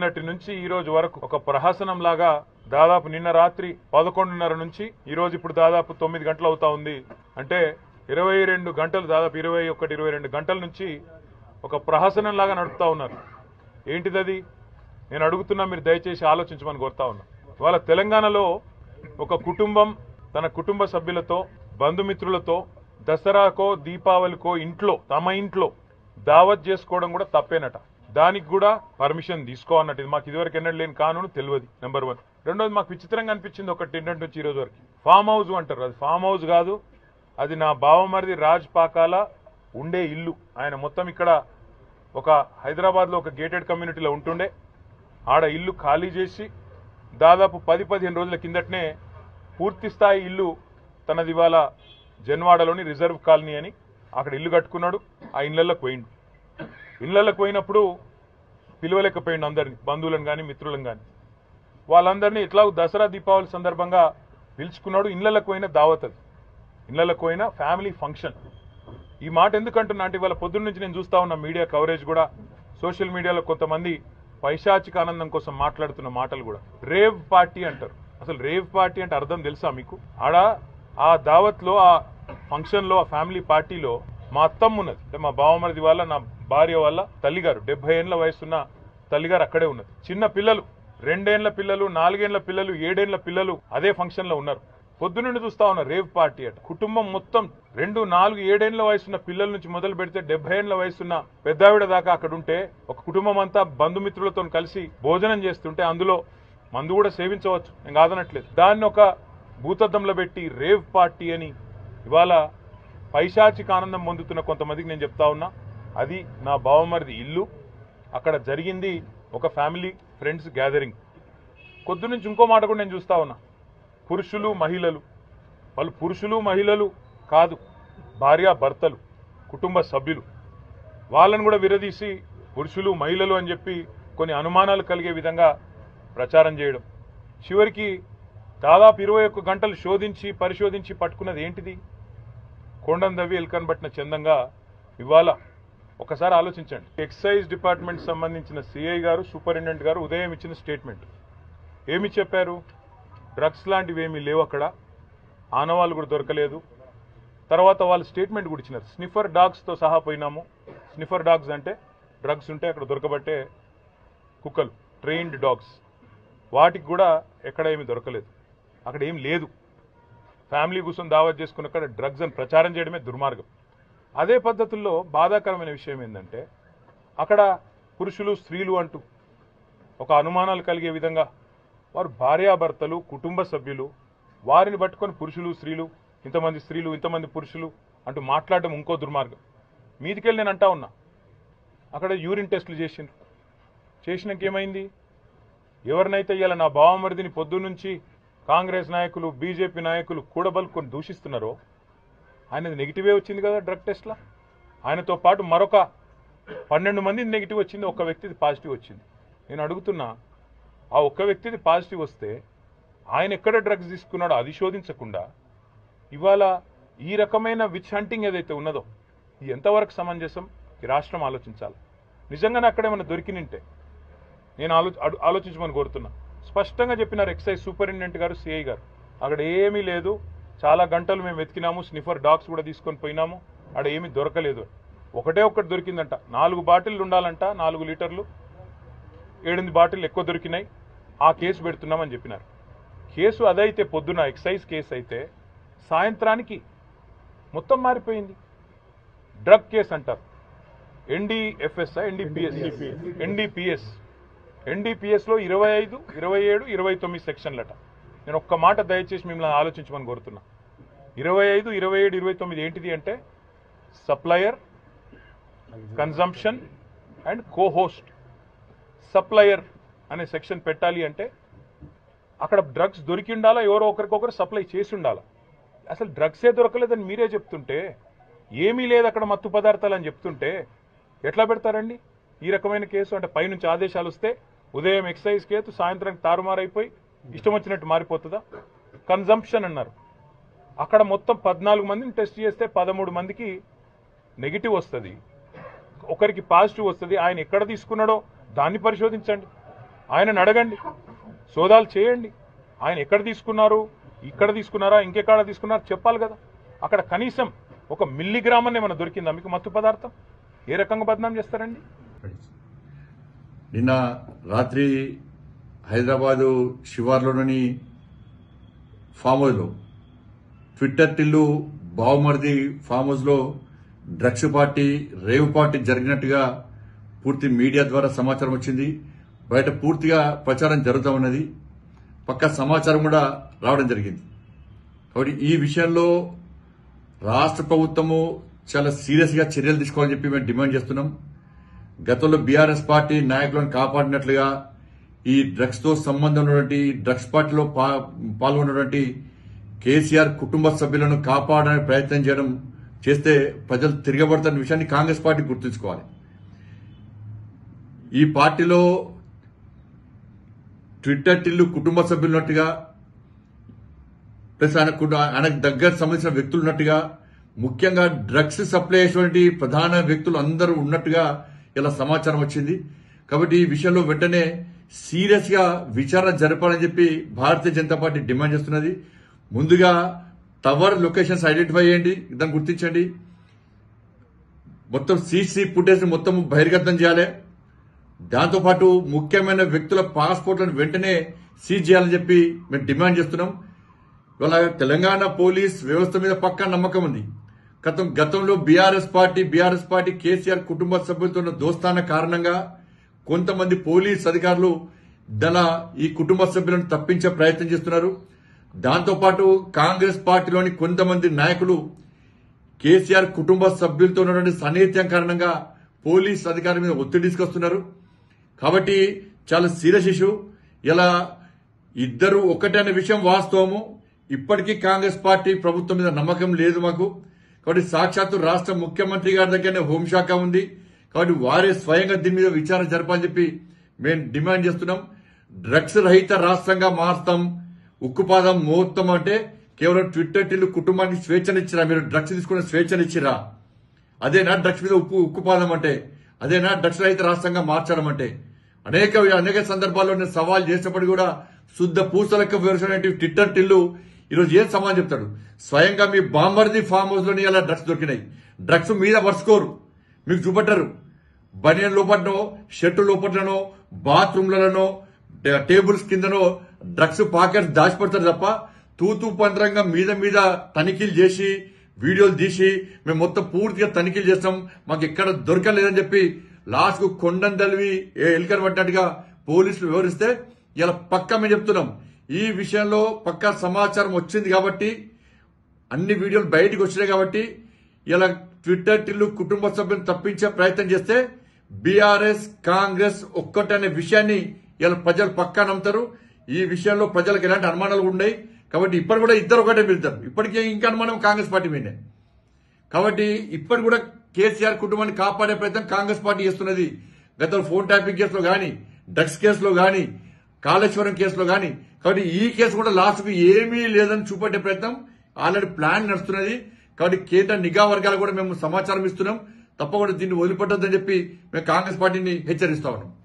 నిన్నటి నుంచి ఈ రోజు వరకు ఒక ప్రహసనం లాగా దాదాపు నిన్న రాత్రి పదకొండున్నర నుంచి ఈ రోజు ఇప్పుడు దాదాపు తొమ్మిది గంటలు అవుతా ఉంది అంటే ఇరవై రెండు గంటలు దాదాపు ఇరవై ఒకటి ఇరవై రెండు గంటల నుంచి ఒక ప్రహసనం లాగా నడుపుతా ఉన్నారు ఏంటిది అది నేను అడుగుతున్నా మీరు దయచేసి ఆలోచించమని కోరుతా ఉన్నా ఇవాళ తెలంగాణలో ఒక కుటుంబం తన కుటుంబ సభ్యులతో బంధుమిత్రులతో దసరాకో దీపావళికో ఇంట్లో తమ ఇంట్లో దావత్ చేసుకోవడం కూడా తప్పేనట దానికి కూడా పర్మిషన్ తీసుకో అన్నట్టు ఇది మాకు ఇదివరకు ఎన్నడూ లేని కానూను తెలియదు నెంబర్ వన్ రెండోది మాకు విచిత్రంగా అనిపించింది ఒకటి ఏంటంటే నుంచి ఈ రోజు వరకు ఫామ్ హౌస్ అంటారు అది ఫామ్ హౌస్ కాదు అది నా బావమరిది రాజ్ పాకాల ఉండే ఇల్లు ఆయన మొత్తం ఇక్కడ ఒక హైదరాబాద్ లో ఒక గేటెడ్ కమ్యూనిటీలో ఉంటుండే ఆడ ఇల్లు ఖాళీ చేసి దాదాపు పది పదిహేను రోజుల కిందటనే పూర్తి స్థాయి ఇల్లు తనది ఇవాళ జన్వాడలోని రిజర్వ్ కాలనీ అని అక్కడ ఇల్లు కట్టుకున్నాడు ఆ ఇళ్లలోకి పోయిండు ఇళ్లలోకి పోయినప్పుడు పిలవలేకపోయిండు అందరిని బంధువులను కానీ మిత్రులను కానీ వాళ్ళందరినీ ఇట్లా దసరా దీపావళి సందర్భంగా పిలుచుకున్నాడు ఇళ్లలోకి పోయిన దావత్ అది ఇళ్లలోకి పోయిన ఫ్యామిలీ ఫంక్షన్ ఈ మాట ఎందుకంటున్నా అంటే ఇవాళ పొద్దున్న నుంచి నేను చూస్తా ఉన్న మీడియా కవరేజ్ కూడా సోషల్ మీడియాలో కొంతమంది పైశాచిక ఆనందం కోసం మాట్లాడుతున్న మాటలు కూడా రేవ్ పార్టీ అంటారు అసలు రేవ్ పార్టీ అంటే అర్థం తెలుసా మీకు ఆడ ఆ దావత్ లో ఆ ఫంక్షన్ లో ఆ ఫ్యామిలీ పార్టీలో మా అత్తమ్మ ఉన్నది అంటే మా బావమరిది వాళ్ళ నా భార్య వాళ్ళ తల్లిగారు డెబ్బై ఏళ్ల వయసున్న తల్లిగారు అక్కడే ఉన్నది చిన్న పిల్లలు రెండేళ్ల పిల్లలు నాలుగేళ్ల పిల్లలు ఏడేళ్ల పిల్లలు అదే ఫంక్షన్ లో ఉన్నారు పొద్దునుండి చూస్తా ఉన్నా రేవ్ పార్టీ అట కుటుంబం మొత్తం రెండు నాలుగు ఏడేళ్ల వయసున్న పిల్లల నుంచి మొదలు పెడితే డెబ్బై ఏళ్ల వయసున్న పెద్దావిడ దాకా అక్కడ ఉంటే ఒక కుటుంబం అంతా బంధుమిత్రులతో కలిసి భోజనం చేస్తుంటే అందులో మందు కూడా సేవించవచ్చు నేను కాదనట్లేదు దాన్ని ఒక భూతద్దంలో పెట్టి రేవ్ పార్టీ అని ఇవాళ పైశాచిక ఆనందం పొందుతున్న కొంతమందికి నేను చెప్తా ఉన్నా అది నా బావమరిది ఇల్లు అక్కడ జరిగింది ఒక ఫ్యామిలీ ఫ్రెండ్స్ గ్యాదరింగ్ కొద్ది నుంచి ఇంకో మాట కూడా నేను చూస్తా ఉన్నా పురుషులు మహిళలు వాళ్ళు పురుషులు మహిళలు కాదు భార్య భర్తలు కుటుంబ సభ్యులు వాళ్ళని కూడా విరదీసి పురుషులు మహిళలు అని చెప్పి కొన్ని అనుమానాలు కలిగే విధంగా ప్రచారం చేయడం చివరికి దాదాపు ఇరవై ఒక్క గంటలు శోధించి పరిశోధించి పట్టుకున్నది ఏంటిది కొండం దవ్వి ఎల్కన్ పట్టిన చందంగా ఇవాళ ఒకసారి ఆలోచించండి ఎక్సైజ్ డిపార్ట్మెంట్ సంబంధించిన సిఐ గారు సూపరింటెండెంట్ గారు ఉదయం ఇచ్చిన స్టేట్మెంట్ ఏమి చెప్పారు డ్రగ్స్ లాంటివి ఏమీ లేవు అక్కడ ఆనవాళ్ళు కూడా దొరకలేదు తర్వాత వాళ్ళు స్టేట్మెంట్ కూడా ఇచ్చినారు స్నిఫర్ డాగ్స్తో సహా పోయినాము స్నిఫర్ డాగ్స్ అంటే డ్రగ్స్ ఉంటే అక్కడ దొరకబట్టే కుక్కలు ట్రైన్డ్ డాగ్స్ వాటికి కూడా ఎక్కడ ఏమీ దొరకలేదు అక్కడ ఏం లేదు ఫ్యామిలీ కూర్చొని దావత్ చేసుకుని అక్కడ డ్రగ్స్ అని ప్రచారం చేయడమే దుర్మార్గం అదే పద్ధతుల్లో బాధాకరమైన విషయం ఏంటంటే అక్కడ పురుషులు స్త్రీలు అంటూ ఒక అనుమానాలు కలిగే విధంగా వారు భార్యాభర్తలు కుటుంబ సభ్యులు వారిని పట్టుకొని పురుషులు స్త్రీలు ఇంతమంది స్త్రీలు ఇంతమంది పురుషులు అంటూ మాట్లాడడం ఇంకో దుర్మార్గం మీదికెళ్ళి నేను అంటా ఉన్నా అక్కడ యూరిన్ టెస్టులు చేసిండ్రు చేసినాక ఏమైంది ఎవరినైతే ఇవాళ నా బావమరిదిని పొద్దున్నుంచి కాంగ్రెస్ నాయకులు బీజేపీ నాయకులు కూడబలుకొని దూషిస్తున్నారో ఆయనది నెగిటివే వచ్చింది కదా డ్రగ్ టెస్ట్లా ఆయనతో పాటు మరొక పన్నెండు మంది నెగిటివ్ వచ్చింది ఒక వ్యక్తిది పాజిటివ్ వచ్చింది నేను అడుగుతున్నా ఆ ఒక్క వ్యక్తిది పాజిటివ్ వస్తే ఆయన ఎక్కడ డ్రగ్స్ తీసుకున్నాడో అది శోధించకుండా ఇవాళ ఈ రకమైన విచ్ హంటింగ్ ఏదైతే ఉన్నదో ఇది ఎంతవరకు సమంజసం ఈ రాష్ట్రం ఆలోచించాలి నిజంగానే అక్కడ ఏమైనా దొరికినింటే నేను ఆలో అడు- ఆలోచించమని కోరుతున్నా స్పష్టంగా చెప్పినారు ఎక్సైజ్ సూపరింటెండెంట్ గారు సిఐ గారు అక్కడ ఏమీ లేదు చాలా గంటలు మేము వెతికినాము స్నిఫర్ డాగ్స్ కూడా తీసుకొని పోయినాము అక్కడ ఏమీ దొరకలేదు ఒకటే ఒక్కటి దొరికిందంట నాలుగు బాటిల్ ఉండాలంట నాలుగు లీటర్లు ఏడెనిమిది బాటిల్ ఎక్కువ దొరికినాయి ఆ కేసు పెడుతున్నామని చెప్పినారు కేసు అదైతే పొద్దున ఎక్సైజ్ కేసు అయితే సాయంత్రానికి మొత్తం మారిపోయింది డ్రగ్ కేసు అంటారు ఎన్డీఎఫ్ఎస్ ఎన్డీపీఎస్ ఎన్డీపీఎస్ ఎన్డీపీఎస్ లో ఇరవై ఐదు ఇరవై ఏడు ఇరవై తొమ్మిది సెక్షన్లట నేను ఒక్క మాట దయచేసి మిమ్మల్ని ఆలోచించమని కోరుతున్నా ఇరవై ఐదు ఇరవై ఏడు ఇరవై తొమ్మిది ఏంటిది అంటే supplier consumption and cohost supplier అనే సెక్షన్ పెట్టాలి అంటే అక్కడ డ్రగ్స్ దొరికి ఉండాలా ఎవరో ఒకరికొకరు సప్లై చేసి ఉండాలా అసలు డ్రగ్సే దొరకలేదని మీరే చెప్తుంటే ఏమీ లేదు అక్కడ మత్తు పదార్థాలు అని చెప్తుంటే ఎట్లా పెడతారండి ఈ రకమైన కేసు అంటే పైనుంచి ఆదేశాలు వస్తే ఉదయం ఎక్సైజ్ కేసు సాయంత్రం తారుమారైపోయి ఇష్టం వచ్చినట్టు మారిపోతుందా కన్జంప్షన్ అన్నారు అక్కడ మొత్తం పద్నాలుగు మందిని టెస్ట్ చేస్తే పదమూడు మందికి నెగిటివ్ వస్తుంది ఒకరికి పాజిటివ్ వస్తుంది ఆయన ఎక్కడ తీసుకున్నాడో దాన్ని పరిశోధించండి ఆయనను అడగండి సోదాలు చేయండి ఆయన ఎక్కడ తీసుకున్నారు ఇక్కడ తీసుకున్నారా ఇంకెక్కడ తీసుకున్నారా చెప్పాలి కదా అక్కడ కనీసం ఒక మిల్లీగ్రామ్ ఏమైనా దొరికిందా మీకు మత్తు పదార్థం ఏ రకంగా బదనాం చేస్తారండి నిన్న రాత్రి హైదరాబాదు శివార్లోని ఫామ్ హౌస్లో ట్విట్టర్ టిల్లు బావుమర్ది ఫామ్ హౌస్లో డ్రగ్స్ పార్టీ రేవ్ పార్టీ జరిగినట్టుగా పూర్తి మీడియా ద్వారా సమాచారం వచ్చింది బయట పూర్తిగా ప్రచారం జరుగుతూ ఉన్నది పక్క సమాచారం కూడా రావడం జరిగింది కాబట్టి ఈ విషయంలో రాష్ట్ర ప్రభుత్వము చాలా సీరియస్ గా చర్యలు తీసుకోవాలని చెప్పి మేము డిమాండ్ చేస్తున్నాం గతంలో బీఆర్ఎస్ పార్టీ నాయకులను కాపాడినట్లుగా ఈ డ్రగ్స్ తో సంబంధం ఉన్నటువంటి డ్రగ్స్ పార్టీలో పా- పాల్గొన్నటువంటి కేసీఆర్ కుటుంబ సభ్యులను కాపాడడానికి ప్రయత్నం చేయడం చేస్తే ప్రజలు తిరగబడుతున్న విషయాన్ని కాంగ్రెస్ పార్టీ గుర్తుంచుకోవాలి ఈ పార్టీలో ట్విట్టర్ టిల్లు కుటుంబ సభ్యులున్నట్టుగా ప్లస్ ఆయన కుట- ఆయనకు దగ్గర సంబంధించిన వ్యక్తులు ఉన్నట్టుగా ముఖ్యంగా డ్రగ్స్ సప్లై చేసేటువంటి ప్రధాన వ్యక్తులు అందరూ ఉన్నట్టుగా ఇలా సమాచారం వచ్చింది కాబట్టి ఈ విషయంలో వెంటనే సీరియస్ గా విచారణ జరపాలని చెప్పి భారతీయ జనతా పార్టీ డిమాండ్ చేస్తున్నది ముందుగా టవర్ లొకేషన్స్ ఐడెంటిఫై చేయండి దాన్ని గుర్తించండి మొత్తం సీసీ ఫుటేజ్ మొత్తం బహిర్గతం చేయాలి దాంతోపాటు ముఖ్యమైన వ్యక్తుల పాస్పోర్ట్లను వెంటనే సీజ్ చేయాలని చెప్పి మేము డిమాండ్ చేస్తున్నాం ఇవాళ తెలంగాణ పోలీస్ వ్యవస్థ మీద పక్కా నమ్మకం ఉంది గతం గతంలో బీఆర్ఎస్ పార్టీ బీఆర్ఎస్ పార్టీ కేసీఆర్ కుటుంబ సభ్యులతో ఉన్న దోస్తాన కారణంగా కొంతమంది పోలీస్ అధికారులు దళ ఈ కుటుంబ సభ్యులను తప్పించే ప్రయత్నం చేస్తున్నారు దాంతోపాటు కాంగ్రెస్ పార్టీలోని కొంతమంది నాయకులు కేసీఆర్ కుటుంబ సభ్యులతో ఉన్నటువంటి సన్నిహిత్యం కారణంగా పోలీస్ అధికారుల మీద ఒత్తిడి తీసుకొస్తున్నారు కాబట్టి చాలా సీరియస్ ఇష్యూ ఇలా ఇద్దరు ఒకటే అనే విషయం వాస్తవము ఇప్పటికీ కాంగ్రెస్ పార్టీ ప్రభుత్వం మీద నమ్మకం లేదు మాకు కాబట్టి సాక్షాత్తు రాష్ట్ర ముఖ్యమంత్రి గారి దగ్గరనే హోంశాఖ ఉంది కాబట్టి వారే స్వయంగా దీని మీద విచారణ జరపాలని చెప్పి మేము డిమాండ్ చేస్తున్నాం డ్రగ్స్ రహిత రాష్ట్రంగా మారుతాం ఉక్కుపాదం మోత్తం అంటే కేవలం ట్విట్టర్ టిల్లు కుటుంబానికి స్వేచ్ఛనిచ్చిరా మీరు డ్రగ్స్ తీసుకునే స్వేచ్ఛనిచ్చిరా అదేనా డ్రగ్స్ మీద ఉప్పు ఉక్కుపాదం అంటే అదేనా డ్రగ్స్ రహిత రాష్ట్రంగా మార్చడం అంటే అనేక అనేక సందర్భాల్లో నేను సవాల్ చేసినప్పుడు కూడా శుద్ధ పూసలక్క వివరించినటువంటి ట్విట్టర్ టిల్లు ఈరోజు ఏం సమాధానం చెప్తాడు స్వయంగా మీ బాంబర్ది ఫామ్ హౌస్ లోని అలా డ్రగ్స్ దొరికినాయి డ్రగ్స్ మీద పరుచుకోరు మీకు చూపట్టరు బనియన్ లోపలనో షర్టు లోపలనో బాత్రూమ్లలోనో టే- టేబుల్స్ కిందనో డ్రగ్స్ పాకెట్స్ దాచిపెడతారు తప్ప తూతూ పంద్రంగా మీద మీద తనిఖీలు చేసి వీడియోలు తీసి మేము మొత్తం పూర్తిగా తనిఖీలు చేస్తాం మాకు ఎక్కడ దొరకలేదని చెప్పి లాస్ట్ కు కొండం తల్వి ఎలికర్ పట్టినట్టుగా పోలీసులు వివరిస్తే ఇలా పక్కా మేము చెప్తున్నాం ఈ విషయంలో పక్కా సమాచారం వచ్చింది కాబట్టి అన్ని వీడియోలు బయటకు వచ్చినాయి కాబట్టి ఇలా ట్విట్టర్ టిల్లు కుటుంబ సభ్యులను తప్పించే ప్రయత్నం చేస్తే బీఆర్ఎస్ కాంగ్రెస్ ఒక్కటనే విషయాన్ని ఇలా ప్రజలు పక్కా నమ్ముతారు ఈ విషయంలో ప్రజలకు ఎలాంటి అనుమానాలు ఉన్నాయి కాబట్టి ఇప్పటి కూడా ఇద్దరు ఒకటే పిలుతారు ఇప్పటికే ఇంకా అనుమానం కాంగ్రెస్ పార్టీ మీదే కాబట్టి ఇప్పటి కూడా కేసీఆర్ కుటుంబాన్ని కాపాడే ప్రయత్నం కాంగ్రెస్ పార్టీ చేస్తున్నది గతంలో ఫోన్ ట్యాపింగ్ కేసులో గాని డ్రగ్స్ కేసులో గాని కాళేశ్వరం కేసులో గాని కాబట్టి ఈ కేసు కూడా లాస్ట్ కు ఏమీ లేదని చూపెట్టే ప్రయత్నం ఆల్రెడీ ప్లాన్ నడుస్తున్నది కాబట్టి కేంద్ర నిఘా వర్గాలు కూడా మేము సమాచారం ఇస్తున్నాం తప్పకుండా దీన్ని వదిలిపెట్టొద్దని చెప్పి మేము కాంగ్రెస్ పార్టీని హెచ్చరిస్తా ఉన్నాం